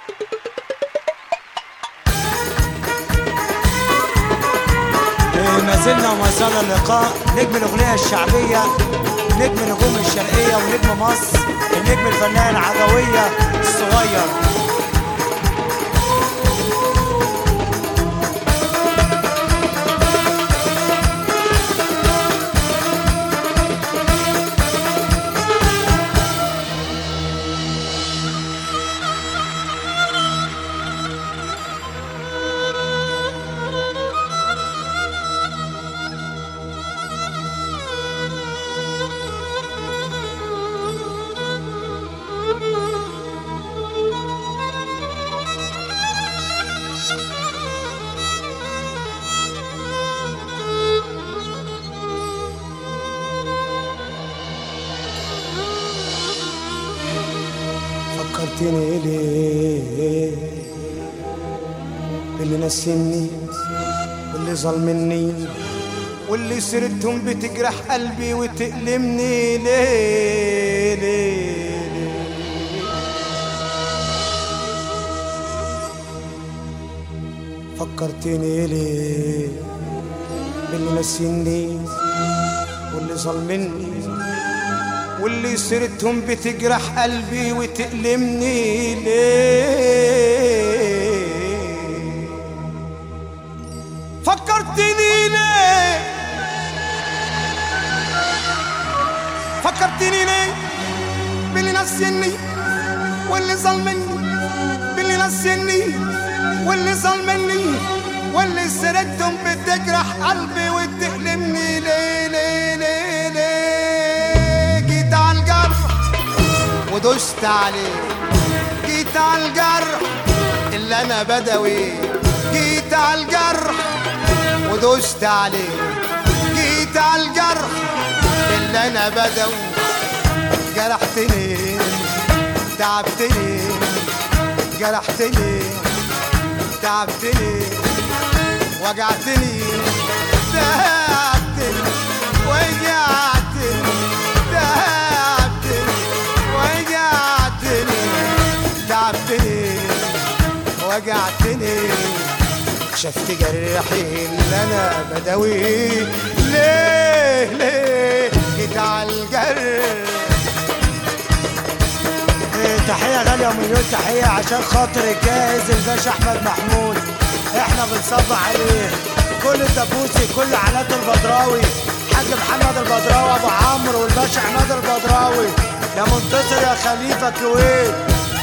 ما زلنا وما زال اللقاء نجم الاغنيه الشعبيه نجم نجوم الشرقيه ونجم مصر النجم الفنان العدويه الصغير فكرتني ليه باللي نسيني واللي ظلمني واللي سيرتهم بتجرح قلبي وتألمني ليه ليه ليه فكرتني ليه باللي نسيني واللي ظلمني واللي سيرتهم بتجرح قلبي وتألمني ليه فكرتني ليه فكرتني ليه باللي نسيني واللي ظلمني باللي نسيني واللي ظلمني واللي سيرتهم بتجرح قلبي وتألمني ليه ليه ليه ليه جيت على الجرح ودوست عليه جيت على الجرح اللي انا بدوي جيت على الجرح ودوست عليه جيت على الجرح اللي انا بدوي جرحتني تعبتني جرحتني تعبتني وجعتني تعبتني وجعتني تعبتني وجعتني تعبتني وجعتني شفت جرحي اللي انا بداويه ليه ليه جيت على الجرح إيه، تحية غالية ومليون تحية عشان خاطر الجاهز الباشا أحمد محمود إحنا بنصب عليه كل الدبوسي كل علات البدراوي حاج محمد البدراوي أبو عمرو والباشا عماد البدراوي يا منتصر يا خليفة كويت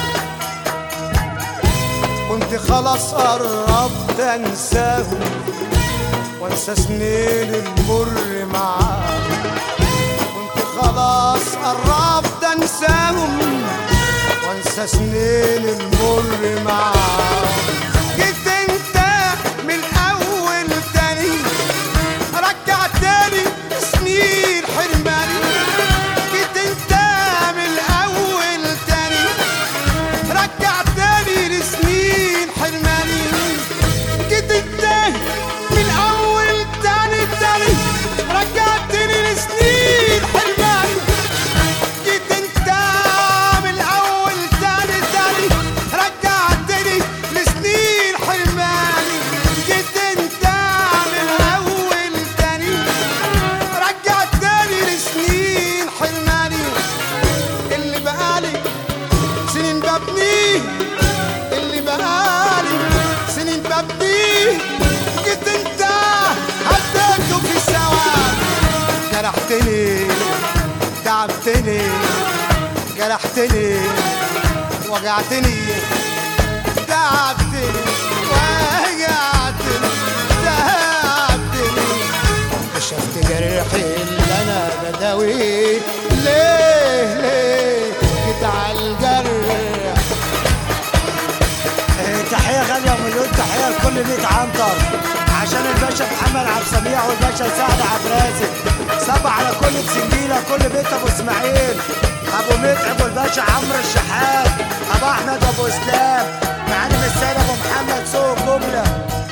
كنت خلاص قربت انساهم وانسى سنين المر معاهم كنت خلاص قربت انساهم وانسى سنين المر معاهم جيت انت من الاول تاني رجعتني سنين حرماني جيت انت من الاول تاني رجعتني لسنين حرماني جيت انت من اول تاني تاني رجعتني لسنين حرماني جيت انت من الاول تاني تاني رجعتني لسنين حرماني جيت انت من الاول تاني رجعتني لسنين حرماني اللي بقالي سنين ببنيه اللي بقالي سنين ببنيه جيت انت هديته في السواد جرحتني تعبتني جرحتني وجعتني تعبتني وجعتني تعبتني كشفت جرحي اللي انا بداويه ليه ليه جيت على الجرح إيه، تحية غالية ومليون تحية لكل ميت عنتر عشان الباشا محمد عبد السميع والباشا سعد عبد الرازق صب على كل بسنجيلة كل بيت ابو اسماعيل ابو متعب والباشا عمرو الشحات ابو احمد ابو اسلام معلم السيد ابو محمد سوق جملة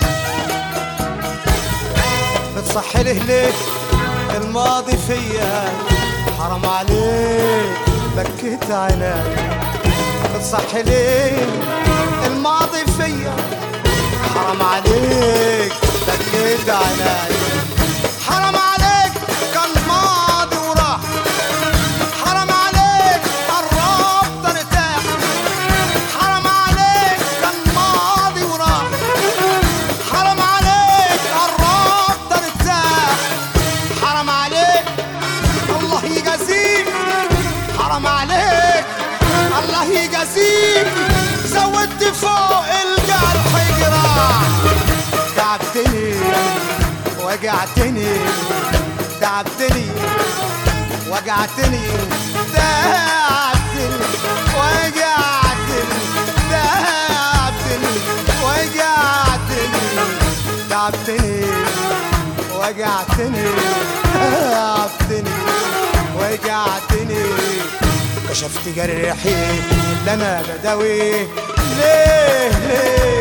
بتصحي له ليه الماضي فيا حرام عليك بكيت عيني بتصحي ليه الماضي فيا حرام عليك بكيت عناي حرام عليك كان ماضي وراح حرام عليك قربت ارتاح حرام عليك كان ماضي وراح حرام عليك قربت ارتاح حرام عليك الله يجازيك حرام عليك الله يجازيك زودت فوق الجرح جراح تعبتني وجعتني تعبتني وجعتني تعبتني وجعتني تعبتني وجعتني تعبتني وجعتني تعبتني وجعتني كشفت جرحي اللي انا بداوي ليه ليه